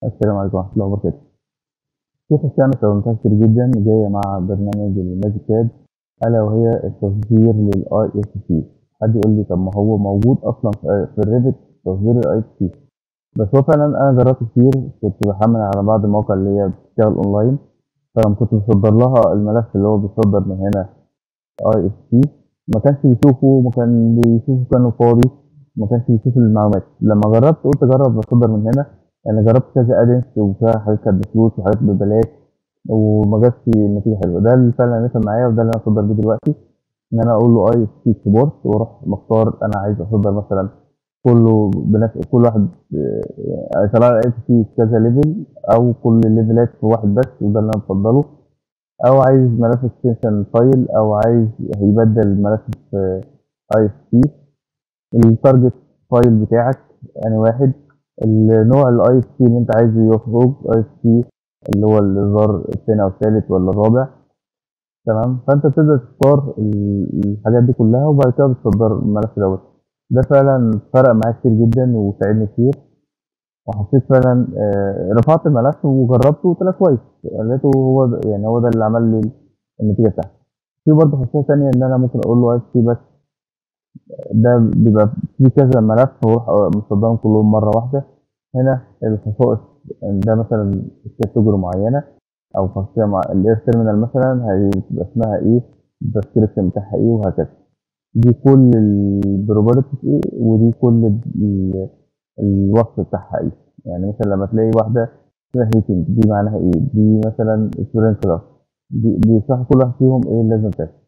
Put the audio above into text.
السلام عليكم ورحمة الله وبركاته. في خاصية أنا استخدمتها كتير جدًا جاية مع برنامج الMagic Pad ألا وهي التصدير للIFC حد يقول لي طب ما هو موجود أصلًا في في الRevit تصدير الIFC بس هو فعلًا أنا جربته كتير كنت باحمل على بعض المواقع اللي هي بتشتغل أونلاين فلما كنت باصدر لها الملف اللي هو بيتصدر من هنا IFC ما كانش بيشوفه ما كان بيشوفه كأنه فاضي ما كانش بيشوف المعلومات لما جربت قلت أجرب أصدر من هنا أنا جربت كذا add-ins وفيها حاجات كانت بفلوس وحاجات ببلاش وما جاتش نتيجة حلوة ده اللي فعلًا نفع معايا وده اللي أنا هاصدر بيه دلوقتي إن أنا أقول له IFC export وأروح مختار أنا عايز أصدر مثلًا كله بنفس كل واحد هيطلع لي IFC كذا level أو كل الليفلات في واحد بس وده اللي أنا مفضله أو عايز ملف extension file أو عايز يبدل الملف في IFC الtarget file بتاعك أنهي واحد النوع الIFC اللي أنت عايزه يخرج IFC اللي هو الإصدار التاني أو التالت والّا الرابع تمام فأنت بتبدأ تختار ال الحاجات دي كلها وبعد كده بتصدر الملف دوّة ده فعلًا فرق معايا كتير جدًا وساعدني كتير وحسيت فعلًا آآ رفعت الملف وجربته وطلع كويس لقيته هو د يعني هو ده اللي عمل لي النتيجة بتاعتي. في برضه خاصية تانية إن أنا ممكن أقول له IFC بس ده بيبقى فيه كذا ملف وأروح مصدرهم كلهم مرة واحدة هنا الخصائص ده مثلًا category معينة أو خاصية مع الair terminal مثلًا هيبقى اسمها إيه الdescription بتاعها إيه وهكذا دي كل الproperties إيه ودي كل ال الوصف بتاعها إيه يعني مثلًا لما تلاقي واحدة فيها heating دي معناها إيه دي مثلًا sprinkler دي بيشرحوا كل واحد فيهم إيه اللازمة بتاعته